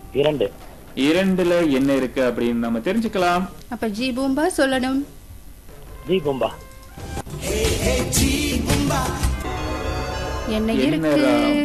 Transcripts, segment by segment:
இரண்டு இரண்டுல என்ன இருக்கு அப்படின்னு நம்ம தெரிஞ்சுக்கலாம் அப்ப ஜி பூம்பா சொல்லணும் ஜி பூம்பா என்ன என்ன இருக்கு Ram?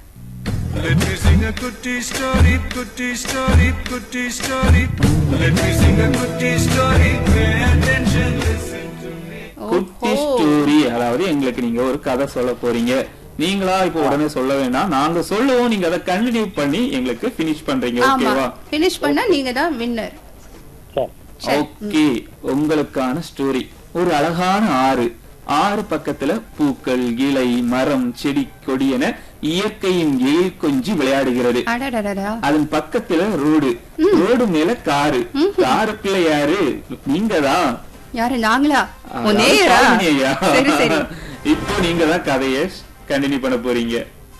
Let me sing a goody story, goody story, goody story. Let me sing a goody story. Pay attention, listen to me. குட்டி ஓஹோ. ஸ்டோரி அதாவது எங்களுக்கு நீங்க ஒரு கதை சொல்ல போறீங்க நீங்களா இப்போ உடனே சொல்ல வேண்டாம் நாங்க சொல்லுவோம் நீங்க அதை கண்டினியூ பண்ணி எங்களுக்கு பினிஷ் பண்றீங்க ஆமா ஓகேவா பினிஷ் பண்ணா நீங்க தான் வின்னர் சார் சரி. ஓகே உங்களுக்கான ஸ்டோரி ஒரு அழகான ஆறு ஆறு பக்கத்துல பூக்கள் இலை மரம் செடி கொடி என இயற்கையின் எழில் கொஞ்சி விளையாடுகிறது அடடடடா அதன் பக்கத்துல ரோடு ரோடு மேல காரு காருக்குள்ள யாரு நீங்க தான் யாரு நாங்களா ஓ அதாவது நேரா சாலினி ஐயா. சரி சரி இப்போ நீங்க தான் கதையை கண்டினியூ பண்ண போறீங்க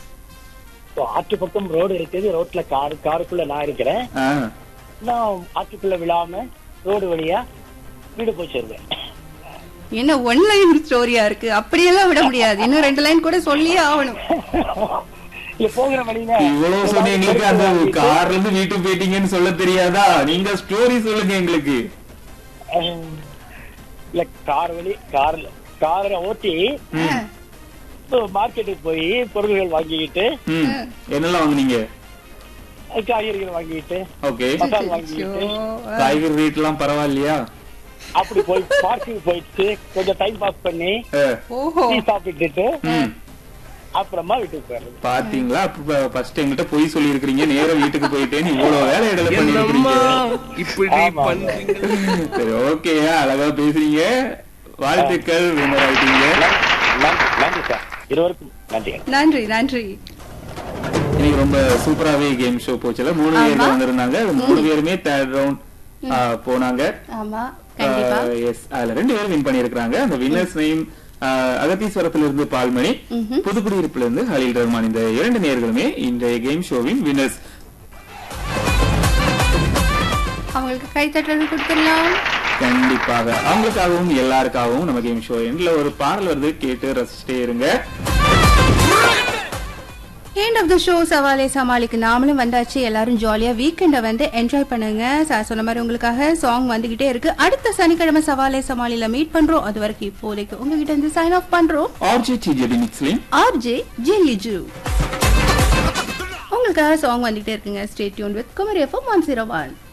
இப்போ ஆற்று பக்கம் ரோடு இருக்குது ரோட்ல காரு காருக்குள்ள நான் இருக்கிறேன் ஆ, நான் ஆற்றுக்குள்ள விழாம ரோடு வழியா வீடு போய் சேருவேன் என்ன ஒன் லைன் ஸ்டோரியா இருக்கு அப்படியெல்லாம் விட முடியாது இன்னும் ரெண்டு லைன் கூட சொல்லியே ஆகணும் இல்ல போகிற வழியில இவ்வளவு சொன்ன எங்களுக்கு அந்த கார்ல இருந்து வீட்டுக்கு போயிட்டீங்கன்னு சொல்ல தெரியாதா நீங்க ஸ்டோரி சொல்லுங்க எங்களுக்கு அஹ், இல்ல கார் வழி கார்ல காரை ஓட்டி மார்க்கெட்டுக்கு போய் பொருள்கள் வாங்கிக்கிட்டு ம், என்னெல்லாம் வாங்குனீங்க காய்கறிகள் வாங்கிக்கிட்டு ஓகே மசாலா ஐயோ. வாங்கிக்கிட்டு காய்கறி ரேட் எல்லாம் பரவாயில்லையா அப்படி போய் பார்க்கிங் போயிட்டு கொஞ்சம் டைம் பாஸ் பண்ணி ஆ, ஓஹோ டீ சாப்பிட்டுட்டு ம். அப்புறமா வீட்டுக்கு போயிடுறது பாத்தீங்களா ஃபர்ஸ்ட் என்கிட்ட பொய் சொல்லி இருக்கீங்க நேரா வீட்டுக்கு போயிட்டேன்னு இவ்வளவு வேலை இடல பண்ணிருக்கீங்க இப்படி ஆமா. பண்றீங்க சரி ஓகே அழகா பேசுறீங்க வாழ்த்துக்கள் வின்னர் ஆயிட்டீங்க நன்றி நன்றி சார் இருவருக்கும் நன்றி நன்றி நன்றி இன்னைக்கு ரொம்ப சூப்பராவே கேம் ஷோ போச்சுல மூணு ஆமா. பேர் வந்திருந்தாங்க அது மூணு பேருமே தேர்ட் ரவுண்ட் போனாங்க ஆமா கண்டிப்பா எஸ் அதுல ரெண்டு பேரும் வின் பண்ணிருக்காங்க அந்த வின்னர்ஸ் நேம் அகத்தீஸ்வரத்துல இருந்து பால்மணி புதுக்குடியிருப்புல இருந்து ஹலீல் ரஹ்மான் இந்த இரண்டு நேர்களுமே இன்றைய கேம் ஷோவின் வின்னர்ஸ் அவங்களுக்கு கைத்தட்டல் கொடுத்துடலாம் கண்டிப்பாக அவங்களுக்காகவும் எல்லாருக்காகவும் நம்ம கேம் ஷோ எண்ட்ல ஒரு பாடல் வருது கேட்டு ரசிச்சிட்டே இருங்க எண்ட் ஆஃப் த ஷோ சவாலே சமாளிக்கு நாமளும் வந்தாச்சு எல்லாரும் ஜாலியா வீக்கெண்டை வந்து என்ஜாய் பண்ணுங்க சார் சொன்ன மாதிரி உங்களுக்காக சாங் வந்துகிட்டே இருக்கு அடுத்த சனிக்கிழமை சவாலே சமாளில மீட் பண்றோம் அது வரைக்கும் இப்போதைக்கு உங்ககிட்ட இருந்து சைன் ஆஃப் பண்றோம் ஆர்ஜி டிஜெடி மிக்ஸ்லிங் ஆர்ஜே ஜெல்லிஜு உங்களுக்காக சாங் வந்துகிட்டே இருக்குங்க stay tuned with Kumari FM one zero one